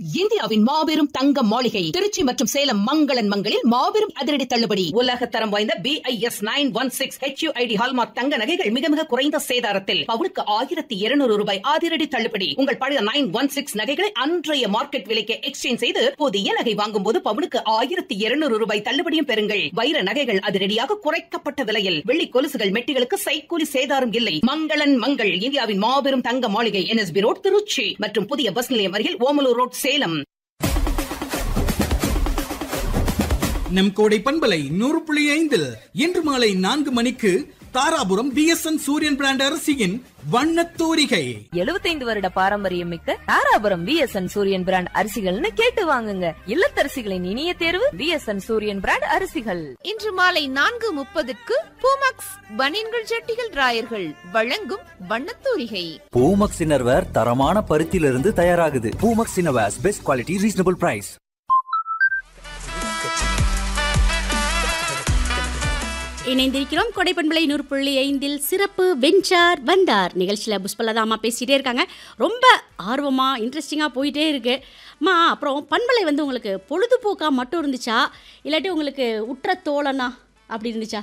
இந்தியாவின் மாபெரும் தங்க மாளிகை திருச்சி மற்றும் சேலம் மங்களன் மங்களில் மாபெரும் அதிரடி தள்ளுபடி உலக தரம் வாய்ந்த B I S nine one six HUID hallmark தங்க நகைகள் மிக மிக குறைந்த சேதாரத்தில் பவுனுக்கு ஆயிரத்தி இருநூறு ரூபாய் அதிரடி தள்ளுபடி உங்கள் பழைய நைன் ஒன் சிக்ஸ் நகைகளை அன்றைய மார்க்கெட் விலைக்கு எக்ஸ்சேஞ்ச் செய்து புதிய நகை வாங்கும் போது பவுனுக்கு ஆயிரத்தி இருநூறு ரூபாய் தள்ளுபடியும் பெறுங்கள் வைர நகைகள் அதிரடியாக குறைக்கப்பட்ட விலையில் வெள்ளி கொலுசுகள் மெட்டிகளுக்கு சைக்கூலி சேதாரம் இல்லை மங்களன் மங்கள் இந்தியாவின் மாபெரும் தங்க மாளிகை என்எஸ்பி ரோட் திருச்சி மற்றும் புதிய பஸ் நிலையம் அருகில் ஓமலூர் ரோட் சேலம் நம் கோடை பண்பலை நூறு புள்ளி ஐந்தில் இன்று மாலை நான்கு மணிக்கு தாராபுரம் பிஎஸ்என் சூரியன் பிராண்ட் அரசியின் வண்ணத் தூரிகை எழுபத்தைந்து வருட பாரம்பரியம் மிக்க தாராபுரம் பிஎஸ்என் சூரியன் பிராண்ட் அரிசிகள்னு கேட்டு வாங்குங்க இல்லத்தரசிகளின் இனிய தேர்வு பிஎஸ்என் சூரியன் பிராண்ட் அரிசிகள் இன்று மாலை நான்கு முப்பதுக்கு பூமாக்ஸ் பனியன்கள் ஜட்டிகள் டிராயர்கள் வழங்கும் வண்ணத்தூரிகை பூமக்ஸ் இன்னர்வேர் தரமான பருத்தியிலிருந்து தயாராகுது Poomex innerwears best quality reasonable price இணைந்திருக்கிறோம் கொடைப்பண்பலை நூறு புள்ளி ஐந்தில் சிறப்பு வெஞ்சார் வந்தார் நிகழ்ச்சியில் புஷ்பலதாமா பேசிகிட்டே இருக்காங்க ரொம்ப ஆர்வமாக இன்ட்ரெஸ்டிங்காக போயிட்டே இருக்கு அம்மா அப்புறம் பண்பலை வந்து உங்களுக்கு பொழுதுபோக்காக மட்டும் இருந்துச்சா இல்லாட்டி உங்களுக்கு உற்ற தோழனா அப்படி இருந்துச்சா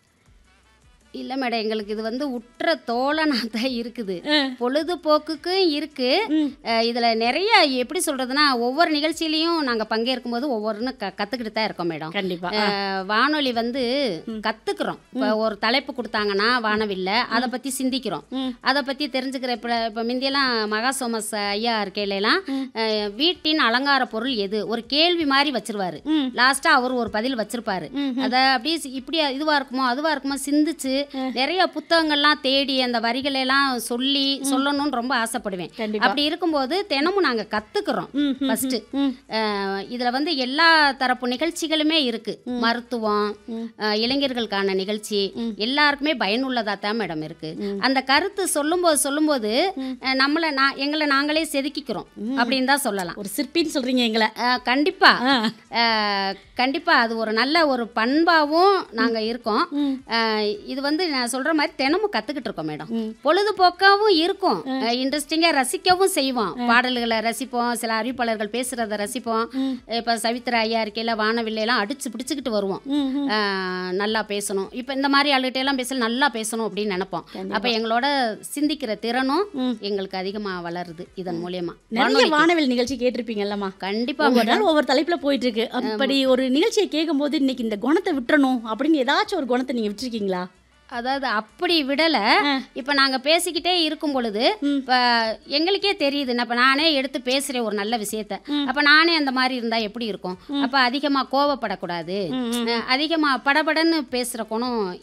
இல்லை மேடம் எங்களுக்கு இது வந்து உற்ற தோழனாக தான் இருக்குது பொழுதுபோக்குக்கும் இருக்கு அஹ் இதுல நிறைய எப்படி சொல்றதுன்னா ஒவ்வொரு நிகழ்ச்சியிலையும் நாங்க பங்கேற்கும் போது ஒவ்வொருன்னு க கத்துக்கிட்டு தான் இருக்கோம் மேடம் கண்டிப்பா அஹ் வானொலி வந்து கத்துக்கிறோம் இப்போ ஒரு தலைப்பு கொடுத்தாங்கன்னா வானவில்ல அதை பத்தி சிந்திக்கிறோம் அதை பத்தி தெரிஞ்சுக்கிற இப்போ இப்போ முந்தியெல்லாம் மகா சோமஸ் ஐயா இருக்கையிலலாம் அஹ் வீட்டின் அலங்கார பொருள் எது ஒரு கேள்வி மாதிரி வச்சிருவாரு லாஸ்டா அவர் ஒரு பதில் வச்சிருப்பாரு அதை அப்படியே சி- இப்படி இதுவா இருக்குமோ அதுவா இருக்குமோ சிந்திச்சு நிறைய புத்தகங்கள்லாம் தேடி அந்த வரிகளை எல்லாம் சொல்லி சொல்லணும்னு ரொம்ப ஆசைப்படுவேன் கண்டிப்பா. அப்படி இருக்கும்போது தினமும் நாங்க கத்துக்கிறோம் ஃபர்ஸ்ட் இதுல வந்து எல்லா தரப்பு நிகழ்ச்சிகளுமே இருக்கு மருத்துவம் அஹ், இளைஞர்களுக்கான நிகழ்ச்சி எல்லாருக்குமே பயனுள்ளதா தான் மேடம் இருக்கு அந்த கருத்து சொல்லும்போது சொல்லும்போது அஹ், நம்மளை நான் எங்களை நாங்களே செதுக்கிக்கிறோம் அப்படின்னு தான் சொல்லலாம் ஒரு சிற்பின்னு சொல்கிறீங்க எங்களை அஹ், கண்டிப்பா அஹ், கண்டிப்பா அது ஒரு நல்ல ஒரு பண்பாவும் நாங்க இருக்கோம் அஹ், இது வந்து நான் சொல்ற மாதிரி தினமும் கத்துக்கிட்டு இருக்கோம் மேடம் பொழுதுபோக்காவும் இருக்கும் இன்ட்ரெஸ்டிங்கா ரசிக்கவும் செய்வோம் பாடல்களை ரசிப்போம் சில அறிவிப்பாளர்கள் பேசுறத ரசிப்போம் இப்ப சவித்ரா ஐயா இருக்கையில வானவில்லையெல்லாம் அடிச்சு பிடிச்சுக்கிட்டு வருவோம் அஹ், நல்லா பேசணும் இப்ப இந்த மாதிரி ஆளுகிட்ட எல்லாம் பேசல நல்லா பேசணும் அப்படின்னு நினைப்போம் அப்ப எங்களோட சிந்திக்கிற திறனும் எங்களுக்கு அதிகமா வளருது இதன் மூலியமா நிறைய வானொலிக்கு. வானவில் நிகழ்ச்சி கேட்டிருப்பீங்கல்லம்மா கண்டிப்பா ஒவ்வொரு மேடம் நாள் ஒவ்வொரு தலைப்புல போயிட்டு இருக்கு அப்படி ஒரு நிகழ்ச்சியை கேட்கும்போது இன்னைக்கு இந்த குணத்தை விட்டுறணும் அப்படின்னு ஏதாச்சும் ஒரு குணத்தை நீங்க விட்டுருக்கீங்களா அதாவது அப்படி விடல இப்ப நாங்க பேசிக்கிட்டே இருக்கும் பொழுது இப்ப எங்களுக்கே தெரியுது இப்ப நானே எடுத்து பேசுறேன் ஒரு நல்ல விஷயத்த அப்ப நானே அந்த மாதிரி இருந்தா எப்படி இருக்கும் அப்ப அதிகமா கோவப்படக்கூடாது அஹ் அதிகமா படபடன்னு பேசுற குணம்